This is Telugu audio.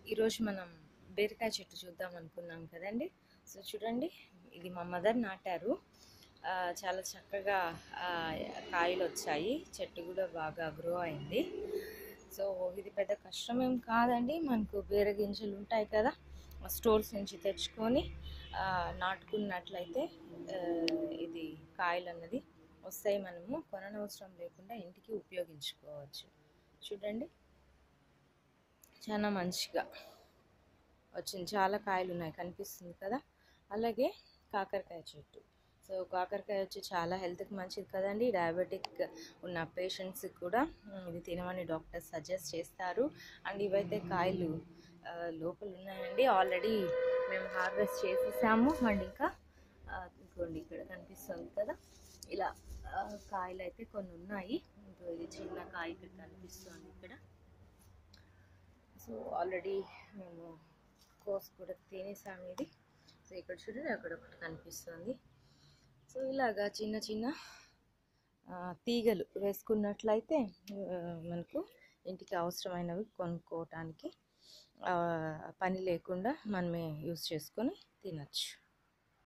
ఈరోజు మనం బీరకాయ చెట్టు చూద్దాం అనుకున్నాం కదండి సో చూడండి ఇది మా మదర్ నాటారు ఆ, చాలా చక్కగా ఆ, కాయలు వచ్చాయి చెట్టు కూడా బాగా గ్రో అయింది సో ఇది పెద్ద కష్టం ఏం కాదండి మనకు బీర గింజలు ఉంటాయి కదా స్టోర్స్ నుంచి తెచ్చుకొని ఆ, నాటుకున్నట్లయితే ఆ, ఇది కాయలు అన్నది వస్తాయి మనము కొననవసరం లేకుండా ఇంటికి ఉపయోగించుకోవచ్చు చూడండి చాలా మంచిగా వచ్చింది చాలా కాయలు ఉన్నాయి కనిపిస్తుంది కదా అలాగే కాకరకాయ చెట్టు సో కాకరకాయ వచ్చి చాలా హెల్త్కి మంచిది కదండి డయాబెటిక్ ఉన్న పేషెంట్స్కి కూడా ఉమ్, ఇది తినమని డాక్టర్ సజెస్ట్ చేస్తారు అండ్ ఇవైతే కాయలు ఆ, లోపల ఉన్నాయండి ఆల్రెడీ మేము హార్వెస్ట్ చేసేసాము అండ్ ఇంకా ఆ, ఇదిగోండి ఇక్కడ కనిపిస్తుంది కదా ఇలా ఆ, కాయలు అయితే కొన్ని ఉన్నాయి ఇంకో ఇది చిన్న కాయ ఇక్కడ కనిపిస్తుంది ఇక్కడ సో ఆల్రెడీ మేము కోస్ కూడా తినేసాము ఇది సో ఇక్కడ చూడండి అక్కడ ఒకటి కనిపిస్తుంది సో ఇలాగా చిన్న చిన్న ఆ, తీగలు వేసుకున్నట్లయితే ఆ, మనకు ఇంటికి అవసరమైనవి కొనుక్కోవటానికి ఆ, పని లేకుండా మనమే యూస్ చేసుకొని తినచ్చు